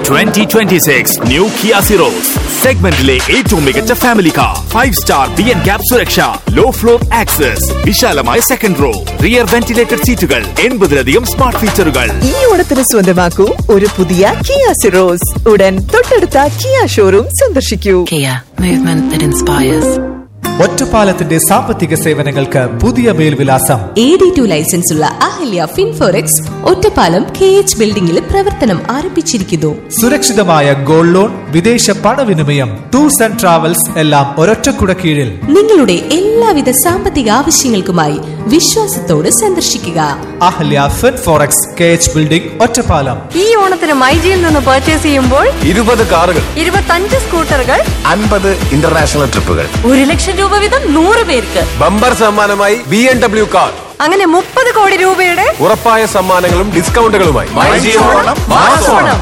Twenty twenty six new Kia Syros സെഗ്മെന്റിലെ ഏറ്റവും മികച്ച family car five star B N CAP സുരക്ഷ low floor access വിശാലമായ second row rear ventilated സീറ്റുകൾ എൺപതിലധികം സ്മാർട്ട് ഫീച്ചറുകൾ ഈ ഓണത്തിന് സ്വന്തമാക്കൂ ഒരു പുതിയ കിയ സിറോസ് ഉടൻ തൊട്ടടുത്ത കിയ ഷോറൂം സന്ദർശിക്കൂ Kia, movement that inspires. ഒറ്റപ്പാലത്തിന്റെ സാമ്പത്തിക സേവനങ്ങൾക്ക് പുതിയ മേൽവിലാസം എ ഡി ടു ലൈസൻസ് ഉള്ള Ahalya Finforex Ottapalam K H ബിൽഡിംഗിൽ പ്രവർത്തനം ആരംഭിച്ചിരിക്കുന്നു സുരക്ഷിതമായ ഗോൾഡ് ലോൺ വിദേശ പണവിനിമയം ടൂർസ് ആൻഡ് ട്രാവൽസ് എല്ലാം ഒരൊറ്റക്കുട കീഴിൽ നിങ്ങളുടെ എല്ലാവിധ സാമ്പത്തിക ആവശ്യങ്ങൾക്കുമായി വിശ്വാസത്തോട് സന്ദർശിക്കുക Ahalya fin forex K H building Ottapalam ഈ ഓണത്തിന് മൈജിയിൽ നിന്ന് പർച്ചേസ് ചെയ്യുമ്പോൾ ഇരുപത് കാറുകൾ ഇരുപത്തഞ്ച് സ്കൂട്ടറുകൾ അൻപത് ഇന്റർനാഷണൽ ട്രിപ്പുകൾ ഒരു ലക്ഷം രൂപ വീതം നൂറ് പേർക്ക് ബമ്പർ സമ്മാനമായി ബി എം ഡബ്ല്യു കാർ അങ്ങനെ മുപ്പത് കോടി രൂപയുടെ ഉറപ്പായ സമ്മാനങ്ങളും ഡിസ്കൗണ്ടുകളുമായി ഓണം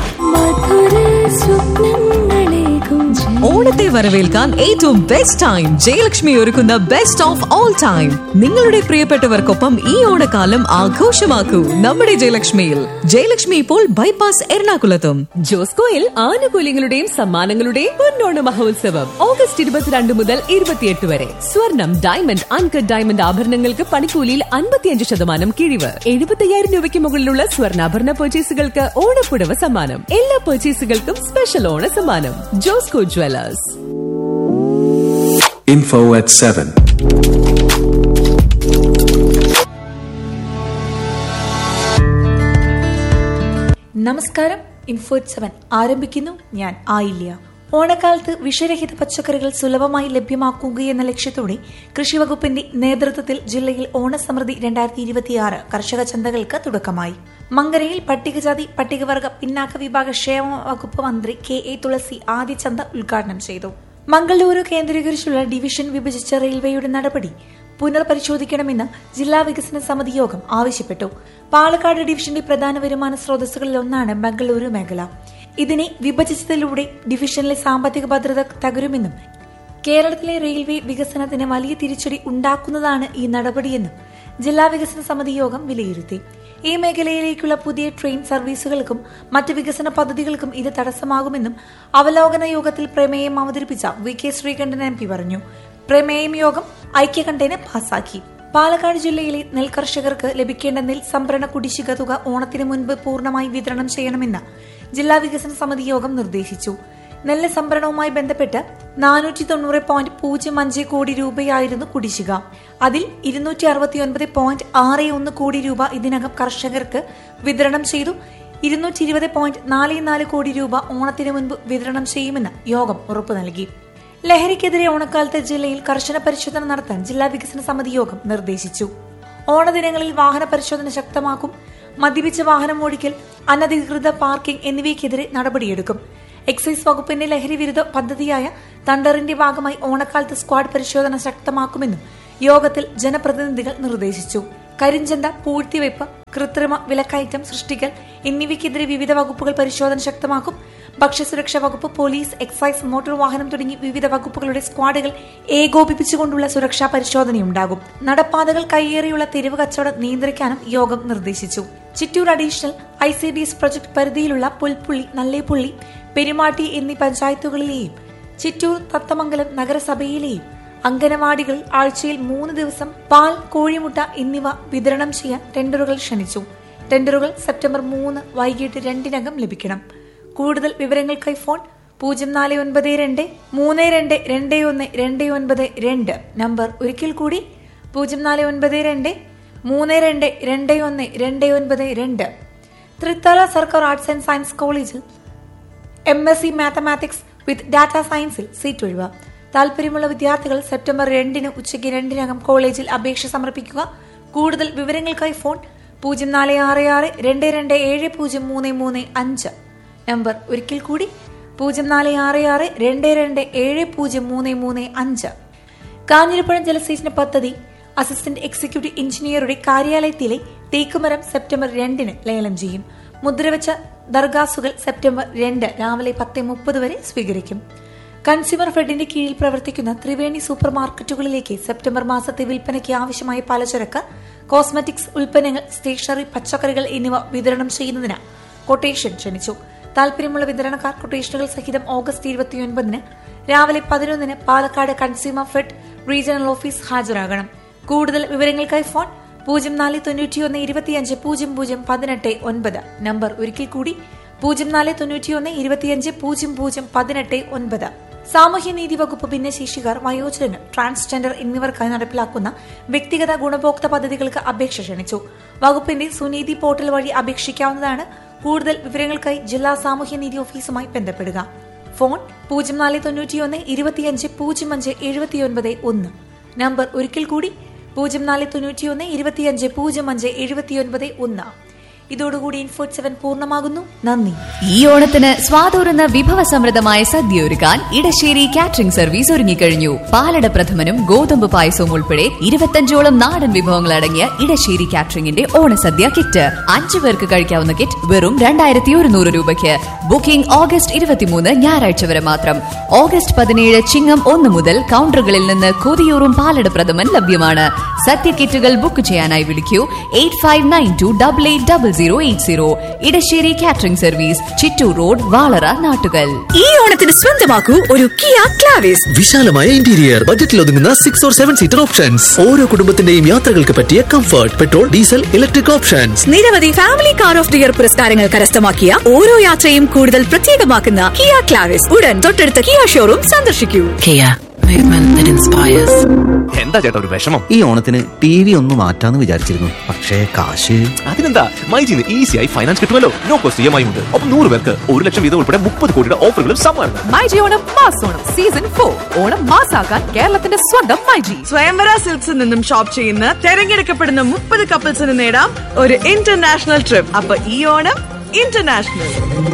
ഓണത്തെ വരവേൽക്കാൻ ഏറ്റവും ബെസ്റ്റ് ടൈം ജയലക്ഷ്മി ഒരുക്കുന്ന ബെസ്റ്റ് ഓഫ് ഓൾ ടൈം നിങ്ങളുടെ പ്രിയപ്പെട്ടവർക്കൊപ്പം ഈ ഓണക്കാലം ആഘോഷമാക്കൂ നമ്മുടെ ജയലക്ഷ്മിയിൽ ജയലക്ഷ്മി ഇപ്പോൾ ബൈപ്പാസ് എറണാകുളത്തും ജോസ്കോയിൽ ആനുകൂല്യങ്ങളുടെയും സമ്മാനങ്ങളുടെയും പൊന്നോണ മഹോത്സവം ഓഗസ്റ്റ് ഇരുപത്തിരണ്ട് മുതൽ ഇരുപത്തിയെട്ട് വരെ സ്വർണം ഡയമണ്ട് അൺകട്ട് ഡയമണ്ട് ആഭരണങ്ങൾക്ക് പണിക്കൂലിയിൽ അൻപത്തിയഞ്ച് ശതമാനം കിഴിവ് എഴുപത്തയ്യായിരം രൂപയ്ക്ക് മുകളിലുള്ള സ്വർണ്ണാഭരണ പർച്ചേസുകൾക്ക് ഓണപ്പുടവ സമ്മാനം എല്ലാ പർച്ചേസുകൾക്കും സ്പെഷ്യൽ ഓണ സമ്മാനം ജോസ്കോ ജ്വല്ലേഴ്സ് Info at 7. നമസ്കാരം ഇൻഫോറ്റ് സെവൻ ആരംഭിക്കുന്നു ഞാൻ ആയില്യ ഓണക്കാലത്ത് വിഷരഹിത പച്ചക്കറികൾ സുലഭമായി ലഭ്യമാക്കുകയെന്ന ലക്ഷ്യത്തോടെ കൃഷിവകുപ്പിന്റെ നേതൃത്വത്തിൽ ജില്ലയിൽ ഓണസമൃദ്ധി രണ്ടായിരത്തി ഇരുപത്തിയാറ് കർഷക ചന്തകൾക്ക് തുടക്കമായി മങ്കരയിൽ പട്ടികജാതി പട്ടികവർഗ പിന്നാക്ക വിഭാഗ ക്ഷേമ വകുപ്പ് മന്ത്രി കെ എ തുളസി ആദ്യ ചന്ത ഉദ്ഘാടനം ചെയ്തു മംഗളൂരു കേന്ദ്രീകരിച്ചുള്ള ഡിവിഷൻ വിഭജിച്ച റെയിൽവേയുടെ നടപടി പുനർപരിശോധിക്കണമെന്ന് ജില്ലാ വികസന സമിതി യോഗം ആവശ്യപ്പെട്ടു പാലക്കാട് ഡിവിഷന്റെ പ്രധാന വരുമാന സ്രോതസ്സുകളിൽ ഒന്നാണ് ബംഗളൂരു മേഖല ഇതിനെ വിഭജിച്ചതിലൂടെ ഡിവിഷനിലെ സാമ്പത്തിക ഭദ്രത തകരുമെന്നും കേരളത്തിലെ റെയിൽവേ വികസനത്തിന് വലിയ തിരിച്ചടി ഉണ്ടാക്കുന്നതാണ് ഈ നടപടിയെന്നും ജില്ലാ വികസന സമിതി യോഗം വിലയിരുത്തി ഈ മേഖലയിലേക്കുള്ള പുതിയ ട്രെയിൻ സർവീസുകൾക്കും മറ്റ് വികസന പദ്ധതികൾക്കും ഇത് തടസ്സമാകുമെന്നും അവലോകന യോഗത്തിൽ പ്രമേയം അവതരിപ്പിച്ച V K Sreekandan M P പറഞ്ഞു പ്രമേയം യോഗം ഐക്യകണ്ഠേന പാസാക്കി പാലക്കാട് ജില്ലയിലെ നെൽകർഷകർക്ക് ലഭിക്കേണ്ട നെൽ സംഭരണ കുടിശ്ശിക തുക ഓണത്തിന് മുൻപ് പൂർണ്ണമായി വിതരണം ചെയ്യണമെന്ന് ജില്ലാ വികസന സമിതി യോഗം നിർദ്ദേശിച്ചു നെല്ല് സംഭരണവുമായി ബന്ധപ്പെട്ട് നാനൂറ്റി തൊണ്ണൂറ് പോയിന്റ് പൂജ്യം അഞ്ച് കോടി രൂപയായിരുന്നു കുടിശ്ശിക അതിൽ ഇരുന്നൂറ്റി അറുപത്തിയൊൻപത് പോയിന്റ് ആറ് ഒന്ന് കോടി രൂപ ഇതിനകം കർഷകർക്ക് വിതരണം ചെയ്തു ഇരുന്നൂറ്റി ഇരുപത് പോയിന്റ് നാല് നാല് കോടി രൂപ ഓണത്തിന് മുൻപ് വിതരണം ചെയ്യുമെന്ന് യോഗം ഉറപ്പു നൽകി ലഹരിക്കെതിരെ ഓണക്കാലത്ത് ജില്ലയിൽ കർശന പരിശോധന നടത്താൻ ജില്ലാ വികസന സമിതി യോഗം നിർദ്ദേശിച്ചു ഓണദിനങ്ങളിൽ വാഹന പരിശോധന ശക്തമാക്കും മദ്യപിച്ച വാഹനം ഓടിക്കൽ അനധികൃത പാർക്കിംഗ് എന്നിവയ്ക്കെതിരെ നടപടിയെടുക്കും എക്സൈസ് വകുപ്പിന്റെ ലഹരി വിരുദ്ധ പദ്ധതിയായ തണ്ടറിന്റെ ഭാഗമായി ഓണക്കാലത്ത് സ്ക്വാഡ് പരിശോധന ശക്തമാക്കുമെന്നും യോഗത്തിൽ ജനപ്രതിനിധികൾ നിർദ്ദേശിച്ചു കരിഞ്ചന്ത പൂഴ്ത്തിവയ്പ് കൃത്രിമ വിലക്കയറ്റം സൃഷ്ടിക്കൽ എന്നിവയ്ക്കെതിരെ വിവിധ വകുപ്പുകൾ പരിശോധന ശക്തമാക്കും ഭക്ഷ്യസുരക്ഷാ വകുപ്പ് പോലീസ് എക്സൈസ് മോട്ടോർ വാഹനം തുടങ്ങി വിവിധ വകുപ്പുകളുടെ സ്ക്വാഡുകൾ ഏകോപിപ്പിച്ചുകൊണ്ടുള്ള സുരക്ഷാ പരിശോധനയുണ്ടാകും നടപ്പാതകൾ കയ്യേറിയുള്ള തെരുവ് കച്ചവടം നിയന്ത്രിക്കാനും യോഗം നിർദ്ദേശിച്ചു Chittur additional I C D S project പരിധിയിലുള്ള പുൽപ്പുള്ളി നല്ലേപ്പുള്ളി പെരുമാട്ടി എന്നീ പഞ്ചായത്തുകളിലെയും ചിറ്റൂർ തത്തമംഗലം നഗരസഭയിലെയും അംഗനവാടികൾ ആഴ്ചയിൽ മൂന്ന് ദിവസം പാൽ കോഴിമുട്ട എന്നിവ വിതരണം ചെയ്യാൻ ടെൻഡറുകൾ ക്ഷണിച്ചു ടെൻഡറുകൾ സെപ്റ്റംബർ മൂന്ന് വൈകിട്ട് രണ്ടിനകം ലഭിക്കണം കൂടുതൽ വിവരങ്ങൾക്കായി ഫോൺ പൂജ്യം നാല് ഒൻപത് രണ്ട് മൂന്ന് രണ്ട് രണ്ട് ഒന്ന് രണ്ട് ഒൻപത് രണ്ട് നമ്പർ ഒരിക്കൽ കൂടി പൂജ്യം നാല് ഒൻപത് രണ്ട് മൂന്ന് രണ്ട് രണ്ട് ഒന്ന് രണ്ട് ഒൻപത് രണ്ട് തൃത്തല സർക്കാർ ആർട്സ് ആൻഡ് സയൻസ് കോളേജിൽ M S C mathematics with data സയൻസിൽ സീറ്റ് ഒഴിവ് താല്പര്യമുള്ള വിദ്യാർത്ഥികൾ സെപ്റ്റംബർ രണ്ടിന് ഉച്ചയ്ക്ക് രണ്ടിനകം കോളേജിൽ അപേക്ഷ സമർപ്പിക്കുക കൂടുതൽ വിവരങ്ങൾക്കായി ഫോൺ പൂജ്യം നാല് ആറ് ആറ് രണ്ട് രണ്ട് ഏഴ് പൂജ്യം മൂന്ന് മൂന്ന് അഞ്ച് നമ്പർ ഒരിക്കൽ കൂടി പൂജ്യം നാല് ആറ് ആറ് രണ്ട് രണ്ട് ഏഴ് പൂജ്യം മൂന്ന് മൂന്ന് അഞ്ച് കാഞ്ഞിരപ്പുഴ ജലസേചന പദ്ധതി അസിസ്റ്റന്റ് എക്സിക്യൂട്ടീവ് എഞ്ചിനീയറുടെ കാര്യാലയത്തിലെ തേക്കുമരം സെപ്റ്റംബർ രണ്ടിന് ലേലം ചെയ്യും മുദ്രവെച്ച ദർഗാസുകൾ സെപ്റ്റംബർ രണ്ട് രാവിലെ പത്ത് മുപ്പത് വരെ സ്വീകരിക്കും കൺസ്യൂമർ ഫെഡിന്റെ കീഴിൽ പ്രവർത്തിക്കുന്ന ത്രിവേണി സൂപ്പർ മാർക്കറ്റുകളിലേക്ക് സെപ്റ്റംബർ മാസത്തെ വിൽപ്പനയ്ക്ക് ആവശ്യമായ പലചരക്ക് കോസ്മെറ്റിക്സ് ഉൽപ്പന്നങ്ങൾ സ്റ്റേഷനറി പച്ചക്കറികൾ എന്നിവ വിതരണം ചെയ്യുന്നതിന് കൊട്ടേഷൻ ക്ഷണിച്ചു താൽപര്യമുള്ള വിതരണക്കാർ കൊട്ടേഷനുകൾ സഹിതം ഓഗസ്റ്റ് ഇരുപത്തിയൊൻപതിന് രാവിലെ പതിനൊന്നിന് Palakkad consumer fed regional office ഹാജരാകണം കൂടുതൽ വിവരങ്ങൾക്കായി ഫോൺ പൂജ്യം നാല് തൊണ്ണൂറ്റിയൊന്ന് ഇരുപത്തിയഞ്ച് പൂജ്യം പൂജ്യം പതിനെട്ട് ഒൻപത് നമ്പർ ഒരിക്കൽ കൂടി പൂജ്യം നാല് തൊണ്ണൂറ്റിയൊന്ന് ഇരുപത്തിയഞ്ച് പൂജ്യം പൂജ്യം പതിനെട്ട് ഒൻപത് സാമൂഹ്യനീതി വകുപ്പ് ഭിന്നശേഷിക്കാർ വയോജനങ്ങൾ ട്രാൻസ്ജെൻഡർ എന്നിവർക്കായി നടപ്പിലാക്കുന്ന വ്യക്തിഗത ഗുണഭോക്തൃ പദ്ധതികൾക്ക് അപേക്ഷ ക്ഷണിച്ചു വകുപ്പിന്റെ സുനീതി പോർട്ടൽ വഴി അപേക്ഷിക്കാവുന്നതാണ് കൂടുതൽ വിവരങ്ങൾക്കായി ജില്ലാ സാമൂഹ്യനീതി ഓഫീസുമായി ബന്ധപ്പെടുക ഫോൺ പൂജ്യം നാല് തൊണ്ണൂറ്റിയൊന്ന് ഇരുപത്തിയഞ്ച് പൂജ്യം അഞ്ച് എഴുപത്തിയൊൻപത് ഒന്ന് നമ്പർ ഒരിക്കൽ കൂടി പൂജ്യം നാല് തൊണ്ണൂറ്റിയൊന്ന് ഇരുപത്തിയഞ്ച് പൂജ്യം അഞ്ച് എഴുപത്തിയൊൻപത് ഒന്ന് ഇതോടുകൂടി ഇൻഫോട്ട് സെവൻ പൂർണ്ണമാകുന്നു നന്ദി ഈ ഓണത്തിന് സ്വാതൂറുന്ന വിഭവസമൃദ്ധമായ സദ്യ ഒരുക്കാൻ ഇടശ്ശേരി കാറ്ററിംഗ് സർവീസ് ഒരുങ്ങിക്കഴിഞ്ഞു പാലട പ്രഥമനും ഗോതമ്പ് പായസവും ഉൾപ്പെടെ ഇരുപത്തഞ്ചോളം നാടൻ വിഭവങ്ങൾ അടങ്ങിയ ഇടശ്ശേരി കാറ്ററിംഗിന്റെ ഓണസദ്യ കിറ്റ് അഞ്ചു പേർക്ക് കഴിക്കാവുന്ന കിറ്റ് വെറും രണ്ടായിരത്തി ഒരുന്നൂറ് രൂപയ്ക്ക് ബുക്കിംഗ് ഓഗസ്റ്റ് ഇരുപത്തിമൂന്ന് ഞായറാഴ്ച വരെ മാത്രം ഓഗസ്റ്റ് പതിനേഴ് ചിങ്ങം ഒന്ന് മുതൽ കൗണ്ടറുകളിൽ നിന്ന് കൊതിയൂറും പാലട പ്രഥമൻ ലഭ്യമാണ് സദ്യ കിറ്റുകൾ ബുക്ക് ചെയ്യാനായി വിളിക്കൂ eight five nine two double eight double zero eight zero Edassery catering service Chittur road Valara Nattukal ഈ ഓണത്തിന് സ്വന്തമാക്കൂ ഒരു കിയ ക്ലാവിസ് വിശാലമായ ഇന്റീരിയർ ബജറ്റിൽ ഒതുങ്ങുന്ന six or seven seater options ഓരോ കുടുംബത്തിന്റെയും യാത്രകൾക്ക് പറ്റിയ comfort petrol diesel electric options നിരവധി family car of the year പുരസ്കാരങ്ങൾ കരസ്ഥമാക്കിയ ഓരോ യാത്രയും കൂടുതൽ പ്രത്യേകമാക്കുന്ന കിയ ക്ലാവിസ് ഉടൻ തൊട്ടടുത്ത കിയ ഷോറൂം സന്ദർശിക്കൂ Kia, movement that inspires. എന്താ ചേട്ടാ ഒരു വിഷമം ഈ ഓണത്തിന് ടി വി ഒന്ന് മാറ്റാന്ന് വിചാരിച്ചിരുന്നു പക്ഷേ കാശ് അതിനെന്താ മൈജിന്ന് ഈസിയായി ഫൈനാൻസ് കിട്ടുമല്ലോ no cost E M I ഉണ്ട് ഒപ്പം നൂറ് പേർക്ക് ഒരു ലക്ഷം വീതം ഉൾപ്പെടെ മുപ്പത് കോടിയുടെ ഓഫറുകളും സമ്മാനം myG Onam mass Onam season four Onam മാസാക്കാൻ കേരളത്തിന്റെ സ്വന്തം മൈജി സ്വയംവര സിൽക്സിൽ നിന്നും ഷോപ്പ് ചെയ്യുന്ന തെരഞ്ഞെടുക്കപ്പെടുന്ന മുപ്പത് കപ്പിൾസിന് നേടാം ഒരു ഇന്റർനാഷണൽ ട്രിപ്പ് അപ്പൊ ഈ ഓണം ഇന്റർനാഷണൽ